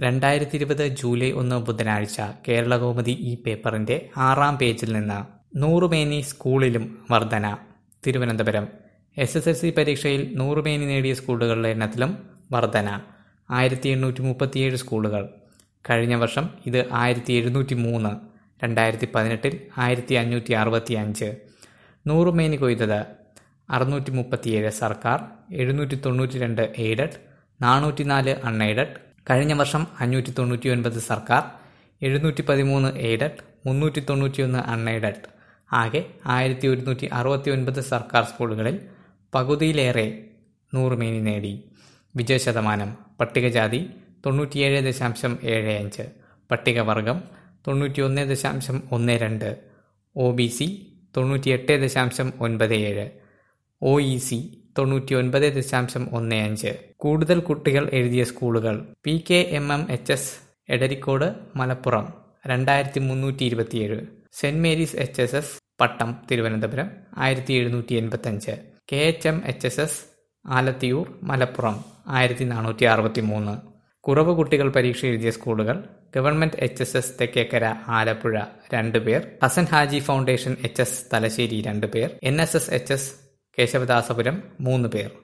രണ്ടായിരത്തി ഇരുപത് ജൂലൈ ഒന്ന് ബുധനാഴ്ച കേരളകൗമുദി ഈ പേപ്പറിന്റെ ആറാം പേജിൽ നിന്ന് നൂറുമേനി സ്കൂളിലും വർധന Thiruvananthapuram S S L C പരീക്ഷയിൽ നൂറുമേനി നേടിയ സ്കൂളുകളുടെ എണ്ണത്തിലും വർധന ആയിരത്തി എണ്ണൂറ്റി മുപ്പത്തിയേഴ് സ്കൂളുകൾ കഴിഞ്ഞ വർഷം ഇത് ആയിരത്തി എഴുന്നൂറ്റി മൂന്ന് രണ്ടായിരത്തി പതിനെട്ടിൽ ആയിരത്തി അഞ്ഞൂറ്റി അറുപത്തി അഞ്ച് നൂറുമേനി കൊയ്തത് അറുന്നൂറ്റി മുപ്പത്തിയേഴ് സർക്കാർ എഴുന്നൂറ്റി തൊണ്ണൂറ്റി രണ്ട് എയ്ഡഡ് നാനൂറ്റി നാല് അൺഎയ്ഡഡ് കഴിഞ്ഞ വർഷം അഞ്ഞൂറ്റി തൊണ്ണൂറ്റി ഒൻപത് സർക്കാർ എഴുന്നൂറ്റി പതിമൂന്ന് എയ്ഡഡ് മുന്നൂറ്റി തൊണ്ണൂറ്റിയൊന്ന് അൺഎയ്ഡഡ് ആകെ ആയിരത്തി ഒരുന്നൂറ്റി അറുപത്തി ഒൻപത് സർക്കാർ സ്കൂളുകളിൽ പകുതിയിലേറെ നൂറുമേനി നേടി വിജയശതമാനം പട്ടികജാതി തൊണ്ണൂറ്റിയേഴ് ദശാംശം ഏഴ് അഞ്ച് പട്ടികവർഗം തൊണ്ണൂറ്റിയൊന്ന് ദശാംശം ഒന്ന് രണ്ട് ഒ ബി സി തൊണ്ണൂറ്റിയെട്ട് ദശാംശം ഒൻപത് ഏഴ് ഒ ഇ സി തൊണ്ണൂറ്റി ഒൻപത് ദശാംശം ഒന്ന് അഞ്ച് കൂടുതൽ കുട്ടികൾ എഴുതിയ സ്കൂളുകൾ P K M M H S Edarikode Malappuram രണ്ടായിരത്തി മുന്നൂറ്റി ഇരുപത്തിയേഴ് saint Mary's H S S Pattom Thiruvananthapuram ആയിരത്തി എഴുന്നൂറ്റി എൺപത്തി അഞ്ച് K H M H S S Alathiyur Malappuram ആയിരത്തി നാനൂറ്റി അറുപത്തി മൂന്ന് കുറവ് കുട്ടികൾ പരീക്ഷ എഴുതിയ സ്കൂളുകൾ government H S S Thekkekara Alappuzha രണ്ട് പേർ Hasan Haji foundation H S Thalassery രണ്ട് പേർ N S S H S Kesavadasapuram മൂന്ന് പേർ